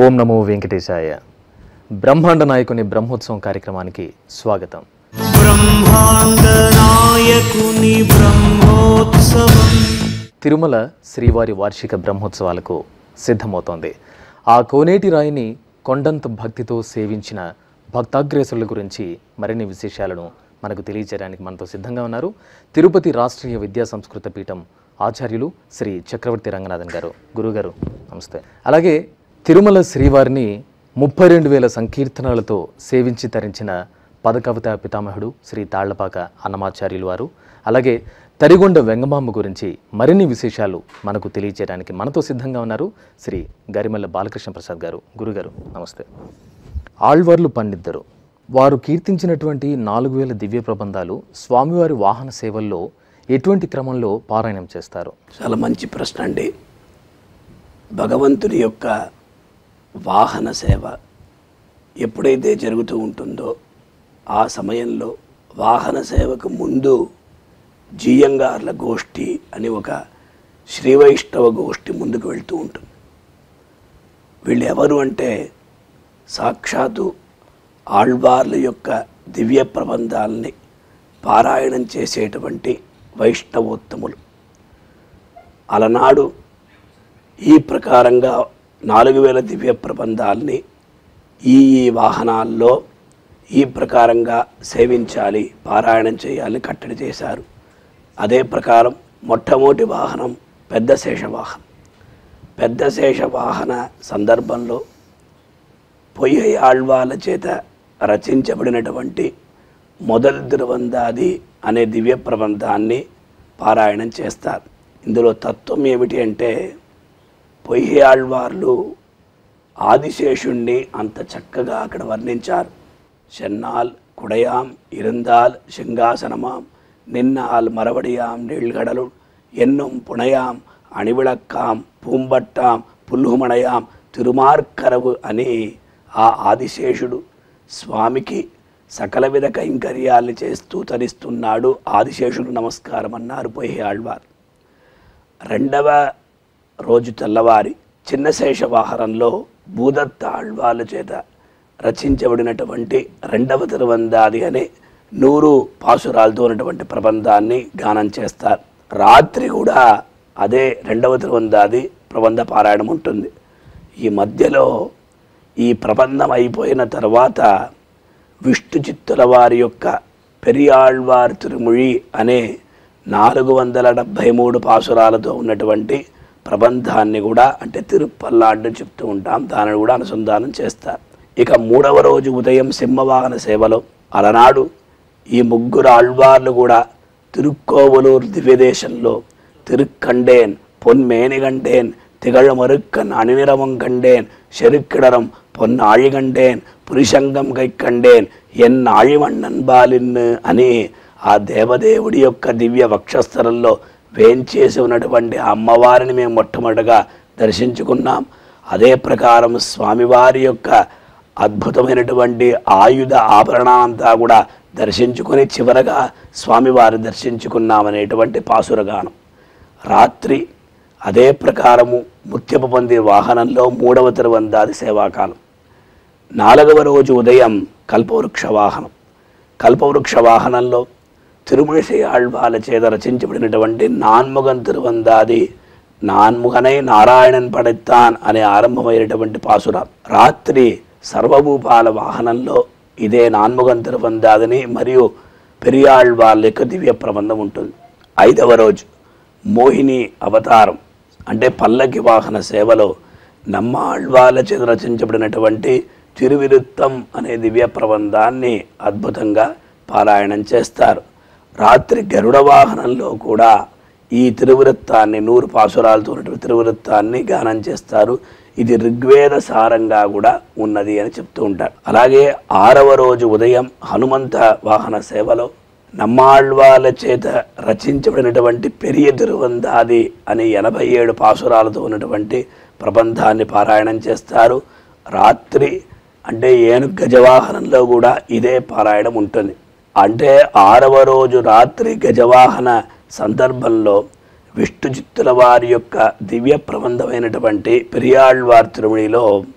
ఓం నమో వెంకటేశాయ బ్రహ్మాండ నాయకుని బ్రహ్మోత్సవం కార్యక్రమానికి స్వాగతం బ్రహ్మాండ నాయకుని బ్రహ్మోత్సవం తిరుమల శ్రీవారి వార్షిక బ్రహ్మోత్సవాలకు సిద్ధమవుతోంది ఆ కోనేటి రాయిని కొండంత భక్తితో సేవించిన భక్తాగ్రేసుల గురించి మరిన్ని విశేషాలను మనకు తెలియజేయడానికి మనతో సిద్ధంగా ఉన్నారు తిరుపతి రాష్ట్రీయ విద్యా సంస్కృత పీఠం ఆచార్యులు శ్రీ చక్రవర్తి రంగనాథన్ గారు గురుగారు నమస్తే అలాగే తిరుమల శ్రీవారిని ముప్పై రెండు వేల సంకీర్తనలతో సేవించి తరించిన పదకవిత పితామహుడు శ్రీ తాళ్లపాక అన్నమాచార్యులు వారు అలాగే తరిగొండ వెంగమాంబ గురించి మరిన్ని విశేషాలు మనకు తెలియజేయడానికి మనతో సిద్ధంగా ఉన్నారు శ్రీ గరిమల్ల బాలకృష్ణ ప్రసాద్ గారు గురుగారు నమస్తే ఆళ్వార్లు పండిద్దరు వారు కీర్తించినటువంటి నాలుగు వేల దివ్య ప్రబంధాలు స్వామివారి వాహన సేవల్లో ఎటువంటి క్రమంలో పారాయణం చేస్తారు చాలా మంచి ప్రశ్న అండి భగవంతుని యొక్క వాహన సేవ ఎప్పుడైతే జరుగుతూ ఉంటుందో ఆ సమయంలో వాహన సేవకు ముందు జీయంగార్ల గోష్ఠి అని ఒక శ్రీ వైష్ణవ గోష్ఠి ముందుకు వెళ్తూ ఉంటుంది వీళ్ళు ఎవరు అంటే సాక్షాత్తు ఆళ్వార్ల యొక్క దివ్య ప్రబంధాలని పారాయణం చేసేటువంటి వైష్ణవోత్తములు అలనాడు ఈ ప్రకారంగా నాలుగు వేల దివ్య ప్రబంధాల్ని ఈ ఈ వాహనాల్లో ఈ ప్రకారంగా సేవించాలి పారాయణం చేయాలి కట్టడి చేశారు అదే ప్రకారం మొట్టమొదటి వాహనం పెద్ద శేష వాహనం పెద్ద శేష వాహన సందర్భంలో పొయ్య ఆళ్వాల చేత రచించబడినటువంటి మొదల్ దిరువందాది అనే దివ్య ప్రబంధాన్ని పారాయణం చేస్తారు ఇందులో తత్వం ఏమిటి అంటే పొయ్యి ఆళ్వార్లు ఆదిశేషుణ్ణి అంత చక్కగా అక్కడ వర్ణించారు చెన్నాల్ కుడయాం ఇరుందాల్ సింహాసనమాం నిన్నాల్ మరవడియాం నీళ్గడలు ఎన్నుం పుణయాం అణివిళక్కాం పూంబట్టాం పుల్లుమణయాం తిరుమార్కరవు అని ఆ ఆదిశేషుడు స్వామికి సకల విధ కైంకర్యాల్ని చేస్తూ తరిస్తున్నాడు ఆదిశేషుడు నమస్కారం అన్నారు పొయ్యి ఆళ్వార్ రెండవ రోజు తెల్లవారి చిన్నశేష వాహనంలో భూదత్త ఆళ్వార్ల చేత రచించబడినటువంటి రెండవ తిరువందాది అనే నూరు పాసురాలతో ఉన్నటువంటి ప్రబంధాన్ని గానం చేస్తారు రాత్రి కూడా అదే రెండవ తిరువందాది ప్రబంధ పారాయణం ఉంటుంది ఈ మధ్యలో ఈ ప్రబంధం అయిపోయిన తర్వాత విష్ణు చిత్తుల వారి యొక్క పెరియాళ్వార్ తిరుముళి అనే నాలుగు వందల డెబ్భై మూడు పాసురాలతో ఉన్నటువంటి ప్రబంధాన్ని కూడా అంటే తిరుపల్లాడ్డు చెప్తూ ఉంటాం దానిని కూడా అనుసంధానం చేస్తారు ఇక మూడవ రోజు ఉదయం సింహవాహన సేవలో అలనాడు ఈ ముగ్గురు ఆళ్వార్లు కూడా తిరుక్కోవలూరు దివ్యదేశంలో తిరుక్కండేన్ పొన్మేనిగండేన్ திகழ மறுக்கன் அணிநிறமும் கண்டேன் செருக்கிடரம் பொன் ஆழிகண்டேன் పురుషంగం కైకండేన్ ఎన్ ఆழிవಣ್ಣన్ బాలిన్ అని ఆ దేవదేవుడి యొక్క దివ్య వక్షస్థలంలో వేంచేసి ఉన్నటువంటి ఆ అమ్మవారిని మేము మొట్టమొదటగా దర్శించుకున్నాం అదే ప్రకారం స్వామివారి యొక్క అద్భుతమైనటువంటి ఆయుధ ఆభరణాలంతా కూడా దర్శించుకొని చివరగా స్వామివారి దర్శించుకున్నామనేటువంటి పాసురగానం రాత్రి అదే ప్రకారము ముత్యపు పంది వాహనంలో మూడవ తిరువందాది సేవాకాలం నాలుగవ రోజు ఉదయం కల్పవృక్ష వాహనం కల్పవృక్ష వాహనంలో తిరుమలిసై ఆళ్వాల చేత రచించబడినటువంటి నాన్ముగన్ తిరువందాది నాన్ముగనై నారాయణన్ పడెత్తాన్ అనే ఆరంభమైనటువంటి పాసుర రాత్రి సర్వభూపాల వాహనంలో ఇదే నాన్ముగన్ తిరువందాదిని మరియు పెరియాళ్వాళ్ళ యొక్క దివ్య ప్రబంధం ఉంటుంది ఐదవ రోజు మోహిని అవతారం అంటే పల్లకి వాహన సేవలో నమ్మాళ్వాల చేత రచించబడినటువంటి తిరువిరుత్తం అనే దివ్య ప్రబంధాన్ని అద్భుతంగా పారాయణం చేస్తారు రాత్రి గరుడ వాహనంలో కూడా ఈ తిరువృత్తాన్ని నూరు పాసురాలతో ఉన్నటువంటి తిరువృత్తాన్ని గానం చేస్తారు ఇది ఋగ్వేద సారంగా కూడా ఉన్నది అని చెప్తూ ఉంటారు అలాగే ఆరవ రోజు ఉదయం హనుమంత వాహన సేవలో నమ్మాళ్వాల చేత రచించబడినటువంటి పెరియ తిరువందాది అనే ఎనభై ఏడు పాసురాలతో ఉన్నటువంటి ప్రబంధాన్ని పారాయణం చేస్తారు రాత్రి అంటే ఏనుగు గజవాహనంలో కూడా ఇదే పారాయణం ఉంటుంది అంటే ఆరవ రోజు రాత్రి గజవాహన సందర్భంలో విష్ణు చిత్తుల వారి యొక్క దివ్య ప్రబంధమైనటువంటి పెరియాళ్వార్ తిరుమణిలో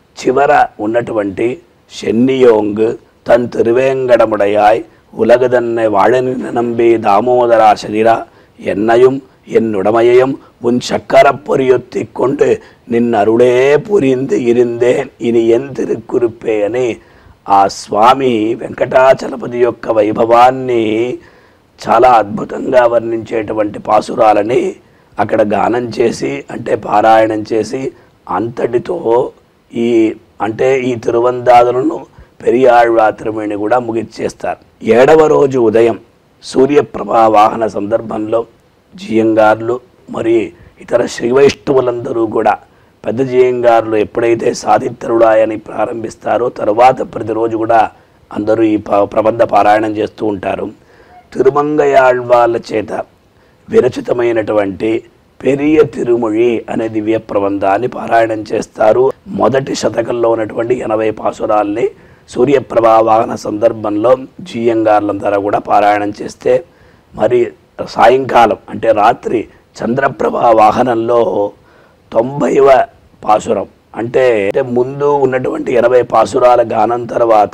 చివర ఉన్నటువంటి షెన్నియోంగ్ తన్ తిరువేంగడముడయాయ్ ఉలగదన్నె వాழని నంబి దామోదర శరీర ఎన్నயும் என்னுடமையையும் உன் சக்கர பொறியொத்தி கொண்டு நின் அருளே புரிந்து இருந்தேன் இனி என் తిరుక్కురుపే అని ఆ స్వామి వెంకటాచలపతి యొక్క వైభవాన్ని చాలా అద్భుతంగా వర్ణించేటువంటి పాసురాలని అక్కడ గానం చేసి అంటే పారాయణం చేసి అంతటితో ఈ అంటే ఈ తిరువందాదులను పెరియాళ్వా తిరుమణి కూడా ముగిచ్చేస్తారు ఏడవ రోజు ఉదయం సూర్యప్రభా వాహన సందర్భంలో జియంగార్లు మరి ఇతర శ్రీవైష్ణవులందరూ కూడా పెద్ద జియంగారులు ఎప్పుడైతే సాధిత్రుడాయని ప్రారంభిస్తారో తర్వాత ప్రతిరోజు కూడా అందరూ ఈ ప- ప్రబంధ పారాయణం చేస్తూ ఉంటారు తిరుమంగయాళ్వాళ్ళ చేత విరచితమైనటువంటి పెరియ తిరుమొഴి అనే దివ్య ప్రబంధాన్ని పారాయణం చేస్తారు మొదటి శతకంలో ఉన్నటువంటి ఎనభై పాసురాల్ని సూర్యప్రభా వాహన సందర్భంలో జీయంగార్లందరూ కూడా పారాయణం చేస్తే మరి సాయంకాలం అంటే రాత్రి చంద్రప్రభా వాహనంలో తొంభైవ పాసురం అంటే అంటే ముందు ఉన్నటువంటి ఎనభై పాసురాల గానం తర్వాత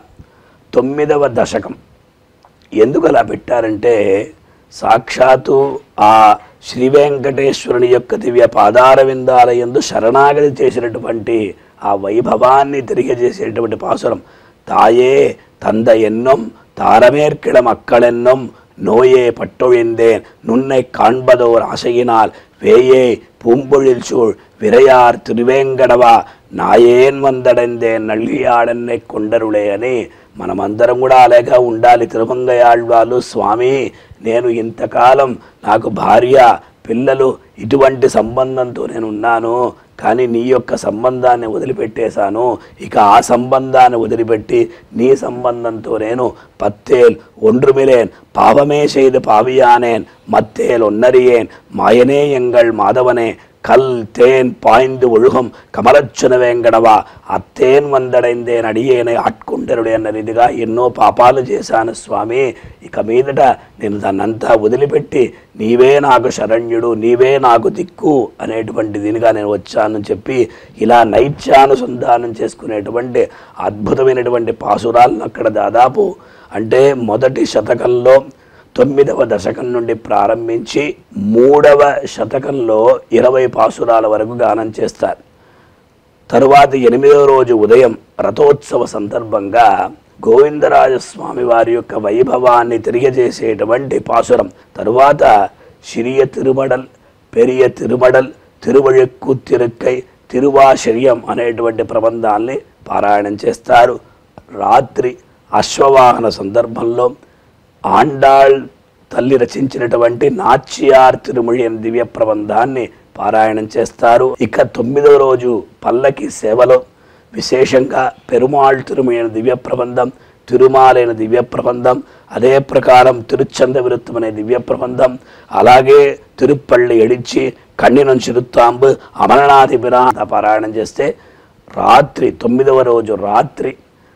తొమ్మిదవ దశకం ఎందుకు అలా పెట్టారంటే సాక్షాత్తు ఆ శ్రీ వెంకటేశ్వరుని యొక్క దివ్య పాదార విందాల యందు శరణాగతి చేసినటువంటి ఆ వైభవాన్ని తెలియజేసేటువంటి పాసురం తాయే తంద ఎన్నం తారమేర్కిడ మక్కళెన్నం நோயே பட்டொழிந்தேன் நுன்னை காண்பதோர் ஆசையினால் வேயே பூம்பொழில் சூழ் விரையார் திருவேங்கடவா నాయేన్ వందడందేన్ నల్లియాడన్నే కొండరులే అని మనమందరం కూడా అలాగా ఉండాలి తిరుమంగయాళ్వాలు స్వామి నేను ఇంతకాలం నాకు భార్య పిల్లలు ఇటువంటి సంబంధంతో నేను ఉన్నాను కానీ నీ యొక్క సంబంధాన్ని వదిలిపెట్టేశాను ఇక ఆ సంబంధాన్ని వదిలిపెట్టి నీ సంబంధంతో నేను పత్తేల్ ஒன்றுமிலேன் பாவமே செய்து பாவியானேன் மத்தேல் ஒன்னறியேன் மாயனே எங்கள் மாதவனே கல் தேன் பாய்ந்து ஒழுகும் కమలచ్చున వెంకడవా అత్తేన్ వందడైందేన్ అడియేనే ఆట్కుంటరుడే అన్న రీతిగా ఎన్నో పాపాలు చేశాను స్వామి ఇక మీదట నేను దాన్నంతా వదిలిపెట్టి నీవే నాకు శరణ్యుడు నీవే నాకు దిక్కు అనేటువంటి దీనిగా నేను వచ్చానని చెప్పి ఇలా నైత్యానుసంధానం చేసుకునేటువంటి అద్భుతమైనటువంటి పాసురాలను అక్కడ దాదాపు అంటే మొదటి శతకంలో తొమ్మిదవ దశకం నుండి ప్రారంభించి మూడవ శతకంలో ఇరవై పాసురాల వరకు గానం చేస్తారు తరువాత ఎనిమిదవ రోజు ఉదయం రథోత్సవ సందర్భంగా గోవిందరాజస్వామి వారి యొక్క వైభవాన్ని తెలియజేసేటువంటి పాసురం తరువాత సిరియ తిరుమడల్ పెరియ తిరుమడల్ తిరువళెక్కు తిరుక్కై తిరువాశర్యం అనేటువంటి ప్రబంధాల్ని పారాయణం చేస్తారు రాత్రి అశ్వవాహన సందర్భంలో ఆండాళ్ తల్లి రచించినటువంటి నాచ్యార్ తిరుమొഴി అనే దివ్య ప్రబంధాన్ని పారాయణం చేస్తారు ఇక తొమ్మిదవ రోజు పల్లకి సేవలో విశేషంగా పెరుమాళ్ తిరుమొഴി అనే దివ్య ప్రబంధం తిరుమాలైన దివ్య ప్రబంధం అదే ప్రకారం తిరుచంద విరుత్తం అనే దివ్య ప్రబంధం అలాగే తిరుపల్లి ఎడిచి కన్నినం చిరుత్తాంబు అమరనాథి బిరాంత పారాయణం చేస్తే రాత్రి తొమ్మిదవ రోజు రాత్రి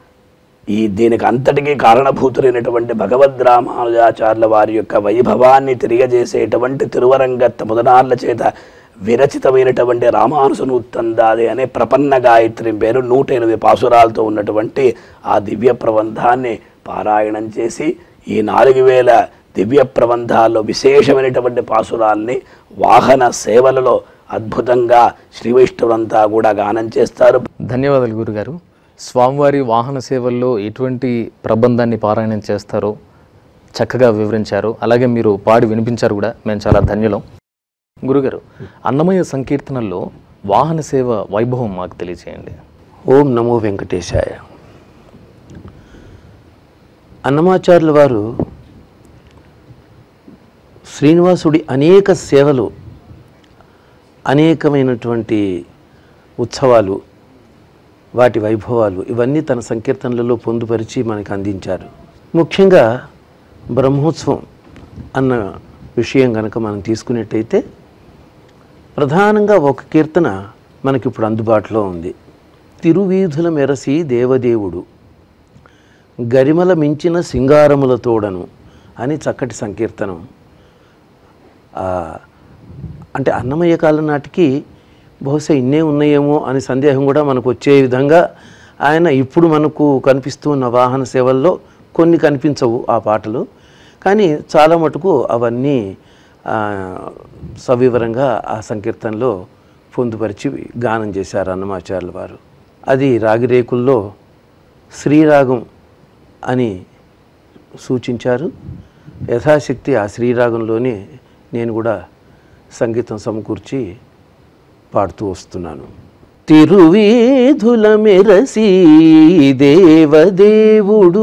ఈ దీనికి అంతటికీ కారణభూతులైనటువంటి భగవద్ రామానుజాచార్యుల వారి యొక్క వైభవాన్ని తెలియజేసేటువంటి తిరువరంగత్త ముదనాళ్ళ చేత విరచితమైనటువంటి రామానుసనూత్తందాది అనే ప్రపన్న గాయత్రి పేరు నూట ఎనిమిది పాసురాలతో ఉన్నటువంటి ఆ దివ్య ప్రబంధాన్ని పారాయణం చేసి ఈ నాలుగు వేల దివ్య ప్రబంధాల్లో విశేషమైనటువంటి పాసురాల్ని వాహన సేవలలో అద్భుతంగా శ్రీ వైష్ణవులంతా కూడా గానం చేస్తారు ధన్యవాదాలు గురుగారు స్వామివారి వాహన సేవల్లో ఎటువంటి ప్రబంధాన్ని పారాయణం చేస్తారో చక్కగా వివరించారు అలాగే మీరు పాడి వినిపించారు కూడా మేము చాలా ధన్యులం గురుగారు అన్నమయ్య సంకీర్తనల్లో వాహన సేవ వైభవం మాకు తెలియచేయండి ఓం నమో వెంకటేశాయ అన్నమాచార్యుల వారు శ్రీనివాసుడి అనేక సేవలు అనేకమైనటువంటి ఉత్సవాలు వాటి వైభవాలు ఇవన్నీ తన సంకీర్తనలలో పొందుపరిచి మనకు అందించారు ముఖ్యంగా బ్రహ్మోత్సవం అన్న విషయం కనుక మనం తీసుకున్నట్టయితే ప్రధానంగా ఒక కీర్తన మనకి ఇప్పుడు అందుబాటులో ఉంది తిరువీధుల మెరసి దేవదేవుడు గరిమల మించిన సింగారముల తోడను అని చక్కటి సంకీర్తనం ఆ, అంటే అన్నమయ్య కాలం నాటికి బహుశా ఇన్నే ఉన్నాయేమో అని సందేహం కూడా మనకు వచ్చే విధంగా ఆయన ఇప్పుడు మనకు కనిపిస్తూ ఉన్న వాహన సేవల్లో కొన్ని కనిపించవు ఆ పాటలు కానీ చాలా మటుకు అవన్నీ ఆ, సవివరంగా ఆ సంకీర్తనలో పొందుపరిచి గానం చేశారు అన్నమాచార్యుల వారు అది రాగిరేకుల్లో శ్రీరాగం అని సూచించారు యథాశక్తి ఆ శ్రీరాగంలోనే నేను కూడా సంగీతం సమకూర్చి పాడుతూ వస్తున్నాను తిరువీధుల మెరసి దేవదేవుడు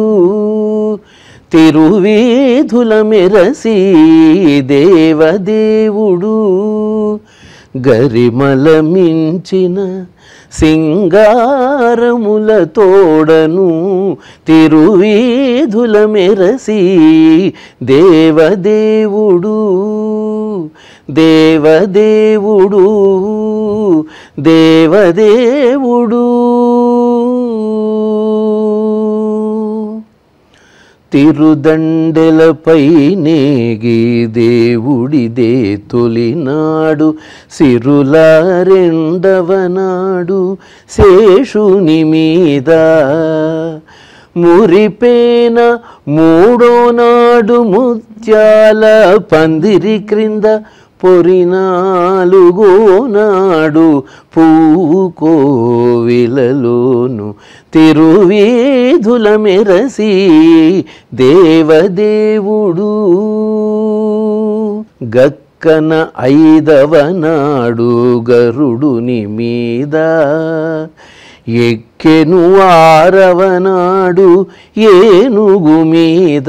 తిరువీధుల మెరసి దేవదేవుడు గరిమల మించిన సింగారముల తోడను తిరువీధుల మెరసి దేవదేవుడు దేవదేవుడు దేవదేవుడు తిరుదండెలపై నేగి దేవుడిదే తొలినాడు సిరుల రెండవ నాడు శేషుని మీద మురిపేన మూడో నాడు ముత్యాల పందిరి క్రింద పొరినాలుగో నాడు పూకోవిలలోను తిరువీధుల మెరసి దేవదేవుడు గక్కన ఐదవ నాడు గరుడుని మీద ఎక్కెను ఆరవ నాడు ఏనుగు మీద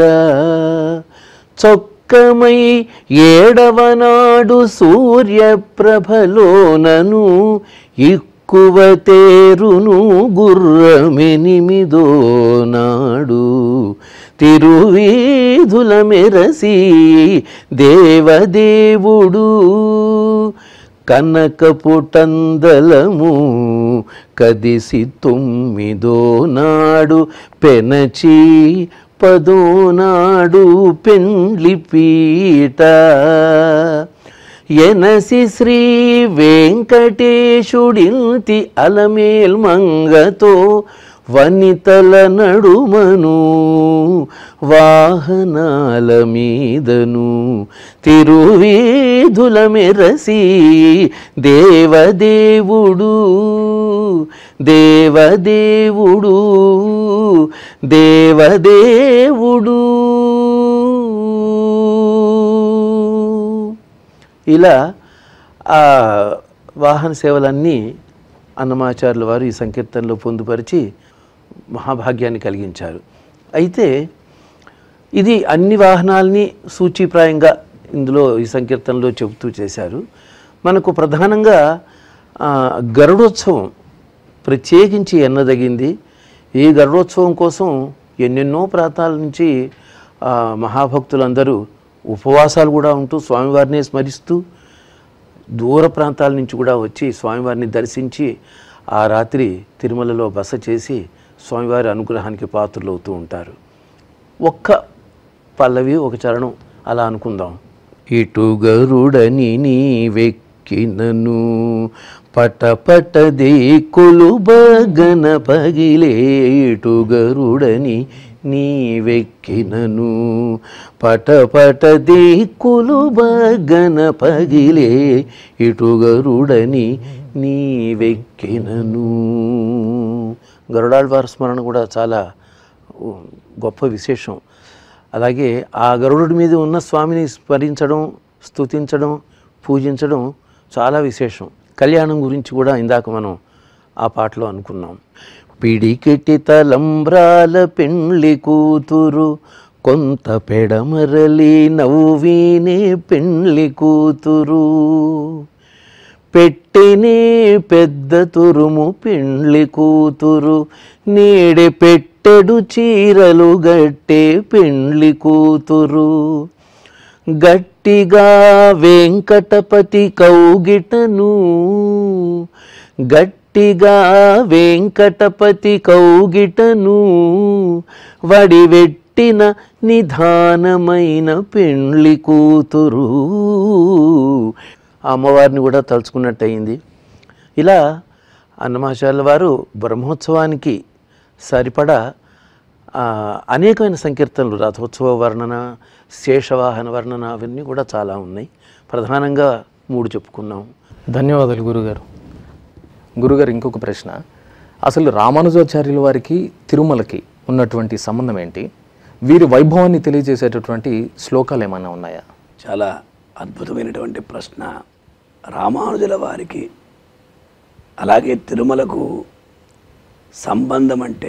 చొక్కమై ఏడవ నాడు సూర్యప్రభలోనను ఎక్కువ తేరును గుర్రమెనిమిదో నాడు తిరువీధుల మెరసి దేవదేవుడు కనకపుటందలము కదిసి తొమ్మిదో నాడు పెనచి పదో నాడు పెండ్లి పీట ఎనసి శ్రీ వెంకటేశుడింటి అలమేల్ మంగతో వనితల నడుమను వాహనాల మీదను తిరువీధుల మెరసి దేవదేవుడు దేవదేవుడు దేవదేవుడు ఇలా ఆ వాహన సేవలన్నీ అన్నమాచార్యుల వారు ఈ సంకీర్తనలో పొందుపరిచి మహాభాగ్యాన్ని కలిగించారు అయితే ఇది అన్ని వాహనాల్ని సూచీప్రాయంగా ఇందులో ఈ సంకీర్తనలో చెబుతూ చేశారు మనకు ప్రధానంగా ఆ, గరుడోత్సవం ప్రత్యేకించి ఎన్నదగింది ఈ గరుడోత్సవం కోసం ఎన్నెన్నో ప్రాంతాల నుంచి ఆ, మహాభక్తులందరూ ఉపవాసాలు కూడా ఉంటూ స్వామివారిని స్మరిస్తూ దూర ప్రాంతాల నుంచి కూడా వచ్చి స్వామివారిని దర్శించి ఆ రాత్రి తిరుమలలో బస చేసి స్వామివారి అనుగ్రహానికి పాత్రలు అవుతూ ఉంటారు ఒక్క పల్లవి ఒక చరణం అలా అనుకుందాం ఇటు గరుడని నీవెక్కినను పట పట దిక్కులు బగన పగిలే ఇటు గరుడని నీవెక్కినను పట పట దిక్కులు బగన పగిలే ఇటు గరుడని నీవెక్కినను గరుడాళ్వారి స్మరణ కూడా చాలా ఉ, గొప్ప విశేషం అలాగే ఆ గరుడుడి మీద ఉన్న స్వామిని స్మరించడం స్తుతించడం పూజించడం చాలా విశేషం కళ్యాణం గురించి కూడా ఇందాక మనం ఆ పాటలో అనుకున్నాం పిడికెట్టి తలంబ్రాల పెండ్లి కూతురు కొంత పెడమరలి నవ్వీనే పెండ్లి కూతురు పెట్టినే పెద్ద తురుము పెండ్లి కూతురు నేడే పెట్టెడు చీరలు గట్టే పెండ్లి కూతురు గట్టిగా వెంకటపతి కౌగిటను గట్టిగా వెంకటపతి కౌగిటను వడివెట్టిన నిధానమైన పెండ్లి కూతురు ఆ అమ్మవారిని కూడా తలుచుకున్నట్టు అయింది ఇలా అన్నమాచార్యుల వారు బ్రహ్మోత్సవానికి సరిపడా ఆ, అనేకమైన సంకీర్తనలు రథోత్సవ వర్ణన శేషవాహన వర్ణన అవన్నీ కూడా చాలా ఉన్నాయి ప్రధానంగా మూడు చెప్పుకున్నాం ధన్యవాదాలు గురుగారు గురుగారు ఇంకొక ప్రశ్న అసలు రామానుజాచార్యుల వారికి తిరుమలకి ఉన్నటువంటి సంబంధం ఏంటి వీరి వైభవాన్ని తెలియజేసేటటువంటి శ్లోకాలు ఏమైనా ఉన్నాయా చాలా అద్భుతమైనటువంటి ప్రశ్న రామానుజుల వారికి అలాగే తిరుమలకు సంబంధం అంటే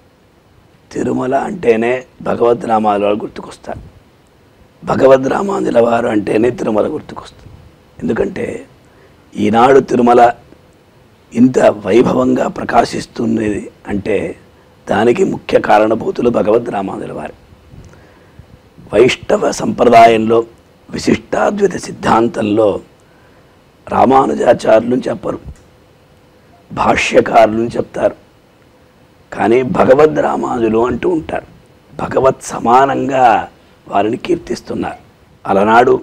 తిరుమల అంటేనే భగవద్ రామానుజుల వారు గుర్తుకొస్తారు భగవద్ రామానుజుల వారు అంటేనే తిరుమల గుర్తుకొస్తుంది ఎందుకంటే ఈనాడు తిరుమల ఇంత వైభవంగా ప్రకాశిస్తున్నది అంటే దానికి ముఖ్య కారణభూతులు భగవద్ రామానుజుల వారు వైష్ణవ సంప్రదాయంలో విశిష్టాద్వైత సిద్ధాంతంలో రామానుజాచార్యులు చెప్పరు భాష్యకారులు చెప్తారు కానీ భగవద్ రామానుజులు అంటూ ఉంటారు భగవత్ సమానంగా వారిని కీర్తిస్తున్నారు అలనాడు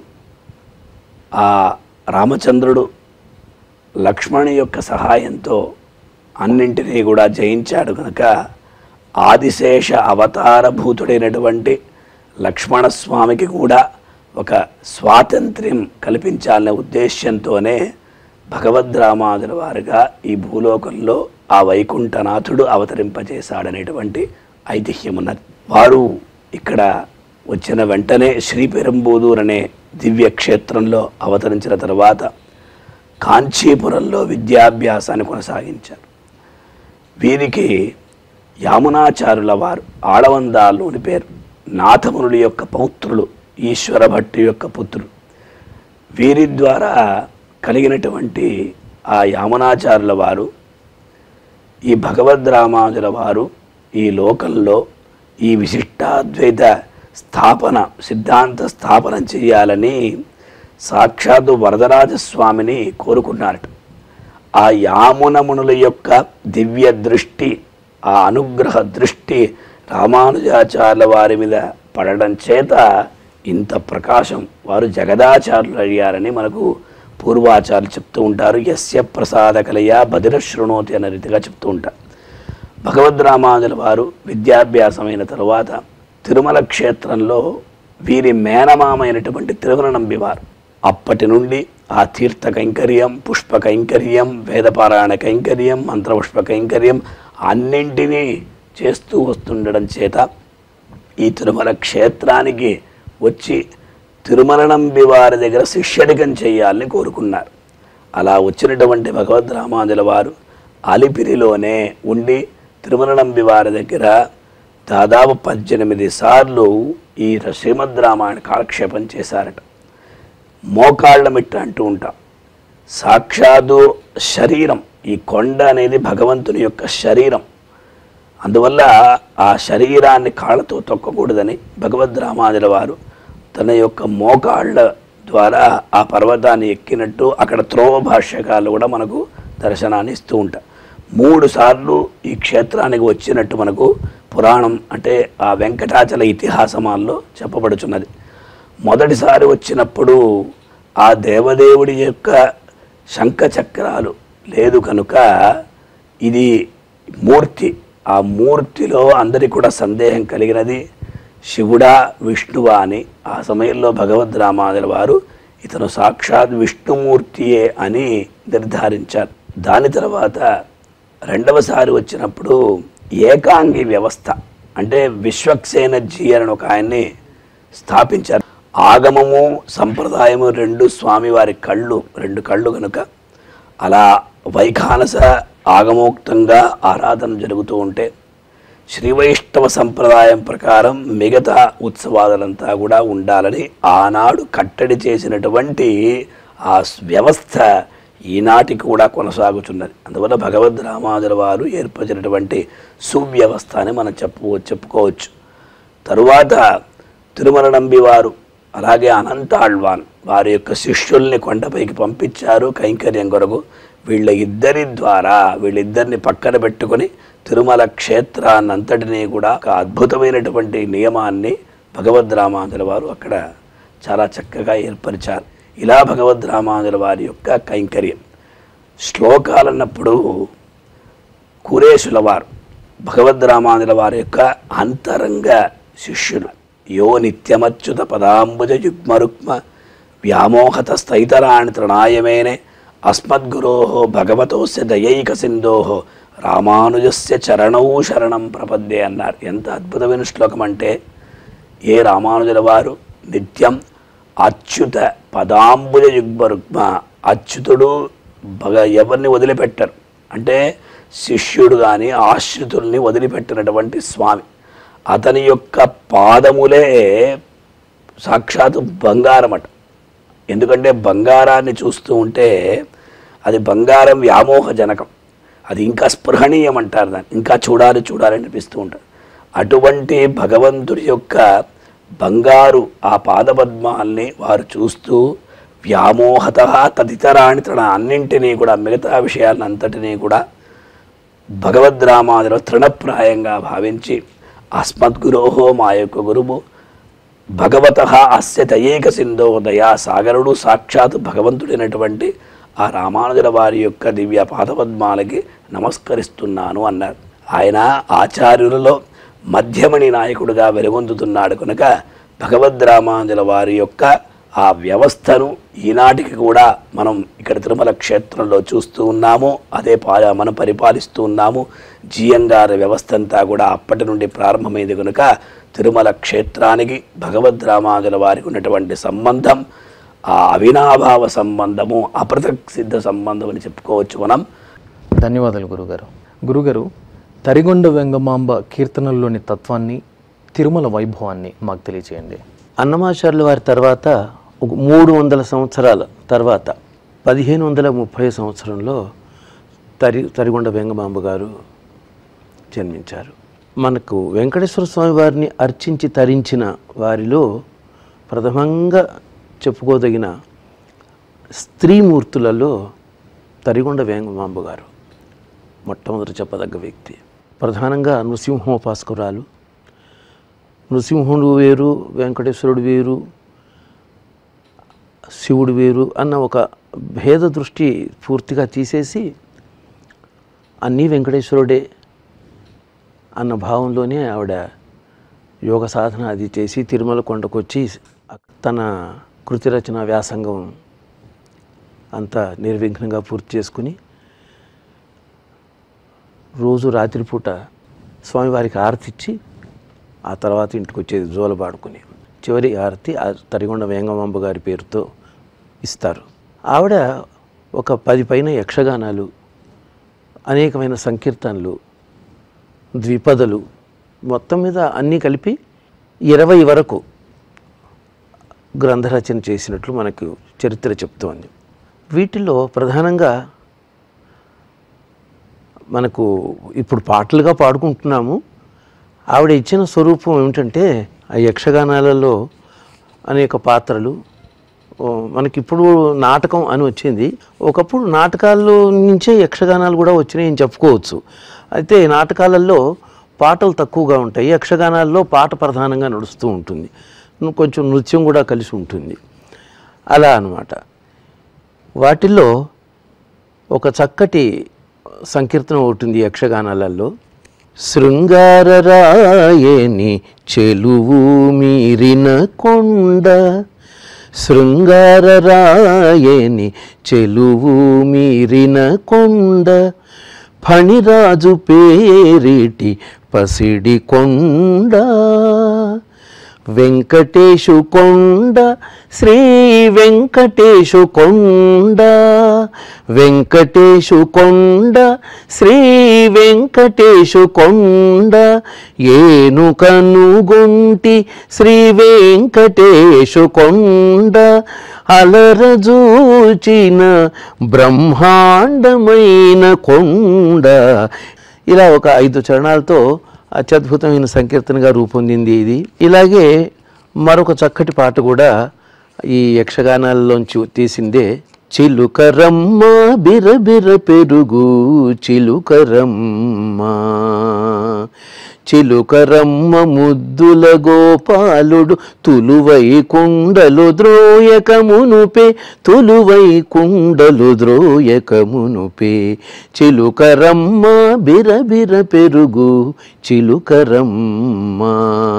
ఆ రామచంద్రుడు లక్ష్మణి యొక్క సహాయంతో అన్నింటినీ కూడా జయించాడు కనుక ఆదిశేష అవతారభూతుడైనటువంటి లక్ష్మణస్వామికి కూడా ఒక స్వాతంత్ర్యం కల్పించాలనే ఉద్దేశ్యంతోనే భగవద్ రామాదుల వారుగా ఈ భూలోకంలో ఆ వైకుంఠనాథుడు అవతరింపజేశాడనేటువంటి ఐతిహ్యం ఉన్నది వారు ఇక్కడ వచ్చిన వెంటనే శ్రీపెరంబూదూర్ అనే దివ్య క్షేత్రంలో అవతరించిన తర్వాత కాంచీపురంలో విద్యాభ్యాసాన్ని కొనసాగించారు వీరికి యామునాచారుల వారు ఆడవందాలు అని పేరు నాథమునుల యొక్క పౌత్రులు ఈశ్వర భట్టి యొక్క పుత్రులు వీరి ద్వారా కలిగినటువంటి ఆ యామనాచారుల వారు ఈ భగవద్ రామానుజుల వారు ఈ లోకంలో ఈ విశిష్టాద్వైత స్థాపన సిద్ధాంత స్థాపన చేయాలని సాక్షాత్తు వరదరాజస్వామిని కోరుకున్నారట ఆ యామునమునుల యొక్క దివ్య దృష్టి ఆ అనుగ్రహ దృష్టి రామానుజాచార్యుల వారి మీద పడడం చేత ఇంత ప్రకాశం వారు జగదాచార్యులు అయ్యారని మనకు పూర్వాచార్యులు చెప్తూ ఉంటారు యస్య ప్రసాద కలయ బదిర శృణోతి అనే రీతిగా చెప్తూ ఉంటారు భగవద్ రామానుజుల వారు విద్యాభ్యాసమైన తరువాత తిరుమల క్షేత్రంలో వీరి మేనమామైనటువంటి తిరుమల నంబివారు అప్పటి నుండి ఆ తీర్థ కైంకర్యం పుష్ప కైంకర్యం వేదపారాయణ కైంకర్యం మంత్రపుష్ప కైంకర్యం అన్నింటినీ చేస్తూ వస్తుండడం చేత ఈ తిరుమల క్షేత్రానికి వచ్చి తిరుమల నంబి వారి దగ్గర శిష్యడికం చేయాలని కోరుకున్నారు అలా వచ్చినటువంటి భగవద్ రామానుజుల వారు అలిపిరిలోనే ఉండి తిరుమల నంబి వారి దగ్గర దాదాపు పద్దెనిమిది సార్లు ఈ శ్రీమద్ రామాయణ కాలక్షేపం చేశారట మోకాళ్ళ మిట్ట అంటూ ఉంటాం సాక్షాత్తు శరీరం ఈ కొండ అనేది భగవంతుని యొక్క శరీరం అందువల్ల ఆ శరీరాన్ని కాళ్ళతో తొక్కకూడదని భగవద్ రామానుజుల వారు తన యొక్క మోకాళ్ళ ద్వారా ఆ పర్వతాన్ని ఎక్కినట్టు అక్కడ త్రోవ భాష్యకాలు కూడా మనకు దర్శనాన్ని ఇస్తూ ఉంటారు మూడు సార్లు ఈ క్షేత్రానికి వచ్చినట్టు మనకు పురాణం అంటే ఆ వెంకటాచల ఇతిహాసమాల్లో చెప్పబడుచున్నది మొదటిసారి వచ్చినప్పుడు ఆ దేవదేవుడి యొక్క శంఖ చక్రాలు లేదు కనుక ఇది మూర్తి ఆ మూర్తిలో అందరికీ కూడా సందేహం కలిగినది శివుడా విష్ణువా అని ఆ సమయంలో భగవద్ రామానుల వారు ఇతను సాక్షాత్ విష్ణుమూర్తియే అని నిర్ధారించారు దాని తర్వాత రెండవసారి వచ్చినప్పుడు ఏకాంగి వ్యవస్థ అంటే విశ్వక్సేన జీ అని ఒక ఆయన్ని స్థాపించారు ఆగమము సంప్రదాయము రెండు స్వామివారి కళ్ళు రెండు కళ్ళు కనుక అలా వైఖానస ఆగమోక్తంగా ఆరాధన జరుగుతూ ఉంటే శ్రీ వైష్ణవ సంప్రదాయం ప్రకారం మిగతా ఉత్సవాలంతా కూడా ఉండాలని ఆనాడు కట్టడి చేసినటువంటి ఆ వ్యవస్థ ఈనాటికి కూడా కొనసాగుతున్నది అందువల్ల భగవద్ రామానుజుల వారు ఏర్పరిచినటువంటి సువ్యవస్థ అని మనం చెప్పు చెప్పుకోవచ్చు తరువాత తిరుమల నంబి వారు అలాగే అనంత ఆళ్వాన్ వారి యొక్క శిష్యుల్ని కొండపైకి పంపించారు కైంకర్యం కొరకు వీళ్ళ ఇద్దరి ద్వారా వీళ్ళిద్దరిని పక్కన పెట్టుకొని తిరుమల క్షేత్రాన్నంతటినీ కూడా ఒక అద్భుతమైనటువంటి నియమాన్ని భగవద్ రామానుజుల వారు అక్కడ చాలా చక్కగా ఏర్పరిచారు ఇలా భగవద్ రామానుజుల వారి యొక్క కైంకర్యం శ్లోకాలన్నప్పుడు కురేశుల వారు భగవద్రామానుల వారి యొక్క అంతరంగ శిష్యులు యో నిత్యమచ్యుత పదాంబుజ యుగ్మరుక్మ వ్యామోహత స్థైతరాణి తృణాయమేనే అస్మద్గురో భగవతోస్య దయైక సింధో రామానుజస్య చరణౌ శరణం ప్రపద్దే అన్నారు ఎంత అద్భుతమైన శ్లోకం అంటే ఏ రామానుజుల వారు నిత్యం అచ్యుత పదాంబుజ యుగ్మరుగ్మ అచ్యుతుడు భగ ఎవరిని వదిలిపెట్టరు అంటే శిష్యుడు కానీ ఆశ్రితుల్ని వదిలిపెట్టినటువంటి స్వామి అతని యొక్క పాదములే సాక్షాత్తు బంగారమట ఎందుకంటే బంగారాన్ని చూస్తూ ఉంటే అది బంగారం వ్యామోహజనకం అది ఇంకా స్పృహణీయం అంటారు దాన్ని ఇంకా చూడాలి చూడాలి అనిపిస్తూ ఉంటారు అటువంటి భగవంతుడి యొక్క బంగారు ఆ పాదపద్మాల్ని వారు చూస్తూ వ్యామోహత తదితరాణి తన అన్నింటినీ కూడా మిగతా విషయాలను అంతటినీ కూడా భగవద్రామాదులో తృణప్రాయంగా భావించి అస్మద్గురోహో మా యొక్క గురువు భగవత అస్య దయేక సింధో దయా సాగరుడు సాక్షాత్ భగవంతుడైనటువంటి ఆ రామానుజుల వారి యొక్క దివ్య పాదపద్మాలకి నమస్కరిస్తున్నాను అన్నారు ఆయన ఆచార్యులలో మధ్యమణి నాయకుడుగా వెలుగొందుతున్నాడు కనుక భగవద్రామానుజుల వారి యొక్క ఆ వ్యవస్థను ఈనాటికి కూడా మనం ఇక్కడ తిరుమల క్షేత్రంలో చూస్తూ ఉన్నాము అదే పా మనం పరిపాలిస్తూ ఉన్నాము జిఎన్ గారి వ్యవస్థ అంతా కూడా అప్పటి నుండి ప్రారంభమైంది కనుక తిరుమల క్షేత్రానికి భగవద్రామానుజుల వారికి ఉన్నటువంటి సంబంధం ఆ అవినాభావ సంబంధము అపృథక్ సిద్ధ సంబంధం అని చెప్పుకోవచ్చు మనం ధన్యవాదాలు గురుగారు గురుగారు తరిగొండ వెంగమాంబ కీర్తనల్లోని తత్వాన్ని తిరుమల వైభవాన్ని మాకు తెలియజేయండి అన్నమాచార్యుల వారి తర్వాత ఒక మూడు వందల సంవత్సరాల తర్వాత పదిహేను వందల ముప్పై సంవత్సరంలో తరి తరిగొండ వెంగమాంబ గారు జన్మించారు మనకు వెంకటేశ్వర స్వామి వారిని అర్చించి తరించిన వారిలో ప్రథమంగా చెప్పుకోదగిన స్త్రీమూర్తులలో తరిగొండ వేంగమాంబ గారు మొట్టమొదటి చెప్పదగ్గ వ్యక్తి ప్రధానంగా నృసింహోపాసకురాలు నృసింహుడు వేరు వెంకటేశ్వరుడు వేరు శివుడు వేరు అన్న ఒక భేద దృష్టి పూర్తిగా తీసేసి అన్నీ వెంకటేశ్వరుడే అన్న భావంలోనే ఆవిడ యోగ సాధన అది చేసి తిరుమల కొండకొచ్చి తన కృతి రచన వ్యాసంగం అంతా నిర్విఘ్నంగా పూర్తి చేసుకుని రోజు రాత్రిపూట స్వామివారికి ఆరతి ఇచ్చి ఆ తర్వాత ఇంటికి వచ్చేది జోలబాడుకుని చివరి ఆరతి ఆ తరిగొండ వేంగమాంబ గారి పేరుతో ఇస్తారు ఆవిడ ఒక పది పైన యక్షగానాలు అనేకమైన సంకీర్తనలు ద్విపదలు మొత్తం మీద అన్నీ కలిపి ఇరవై వరకు గ్రంథరచన చేసినట్లు మనకు చరిత్ర చెప్తోంది వీటిలో ప్రధానంగా మనకు ఇప్పుడు పాటలుగా పాడుకుంటున్నాము ఆవిడ ఇచ్చిన స్వరూపం ఏమిటంటే ఆ యక్షగానాలలో అనేక పాత్రలు ఓ, మనకిప్పుడు నాటకం అని వచ్చింది ఒకప్పుడు నాటకాల్లో నుంచే యక్షగానాలు కూడా వచ్చినాయి అని చెప్పుకోవచ్చు అయితే నాటకాలలో పాటలు తక్కువగా ఉంటాయి యక్షగానాల్లో పాట ప్రధానంగా నడుస్తూ ఉంటుంది ను- కొంచెం నృత్యం కూడా కలిసి ఉంటుంది అలా అన్నమాట వాటిల్లో ఒక చక్కటి సంకీర్తన ఒకటి ఉంది యక్షగానాలలో శృంగారరాయని చెలువు మీరిన కొండ శృంగారరాయని చెలువు మీరిన కొండ ఫణిరాజు పేరిటి పసిడి కొండ వెంకటేశు కొండ శ్రీ వెంకటేశు కొండ వెంకటేశు కొండ శ్రీ వెంకటేశు కొండ ఏను కనుగొంటి శ్రీ వెంకటేశు కొండ అలరజూచిన బ్రహ్మాండమైన కొండ ఇలా ఒక ఐదు చరణాలతో అత్యద్భుతమైన సంకీర్తనగా రూపొందింది ఇది ఇలాగే మరొక చక్కటి పాట కూడా ఈ యక్షగానాల్లోంచి తీసిందే చిలుకరమ్మ బిరబిర పెరుగు చిలుకరమ్మ చిలుకరమ్మ ముద్దుల గోపాలుడు తులువై కుండలు ద్రోయకమునుపే తులువై కుండలు ద్రోయకమునుపే చిలుకరమ్మ బిరబిర పెరుగు చిలుకరమ్మ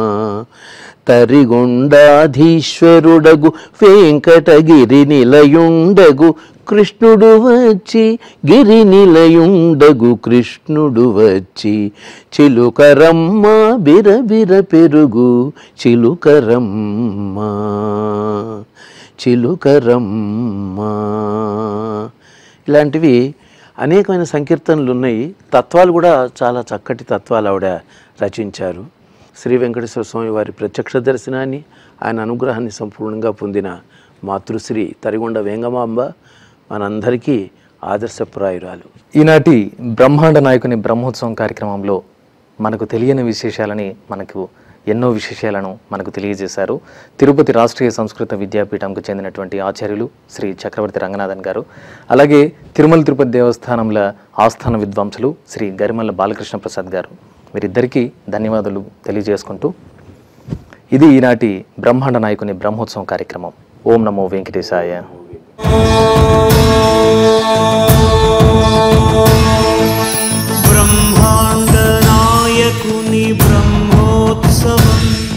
తరిగొండాధీశ్వరుడగు వెంకటగిరి నిలయుండగు కృష్ణుడు వచ్చి గిరి నిలయుండగు కృష్ణుడు వచ్చి చిలుకరమ్మ బిరబిర పెరుగు చిలుకరమ్మ చిలుకరమ్మ ఇలాంటివి అనేకమైన సంకీర్తనలు ఉన్నాయి తత్వాలు కూడా చాలా చక్కటి తత్వాలు ఆవిడ రచించారు శ్రీ వెంకటేశ్వర స్వామి వారి ప్రత్యక్ష దర్శనాన్ని ఆయన అనుగ్రహాన్ని సంపూర్ణంగా పొందిన మాతృశ్రీ తరిగొండ వేంగమాంబ మనందరికీ ఆదర్శప్రాయురాలు ఈనాటి బ్రహ్మాండ నాయకుని బ్రహ్మోత్సవం కార్యక్రమంలో మనకు తెలియని విశేషాలని మనకు ఎన్నో విశేషాలను మనకు తెలియజేశారు తిరుపతి రాష్ట్రీయ సంస్కృత విద్యాపీఠంకు చెందినటువంటి ఆచార్యులు శ్రీ చక్రవర్తి రంగనాథన్ గారు అలాగే తిరుమల తిరుపతి దేవస్థానంల ఆస్థాన విద్వాంసులు శ్రీ గరిమల్ల బాలకృష్ణ ప్రసాద్ గారు వీరిద్దరికీ ధన్యవాదాలు తెలియజేసుకుంటూ ఇది ఈనాటి బ్రహ్మాండ నాయకుని బ్రహ్మోత్సవం కార్యక్రమం ఓం నమో వెంకటేశాయ ब्रह्माण्डनायकुनि ब्रह्मोत्सवम्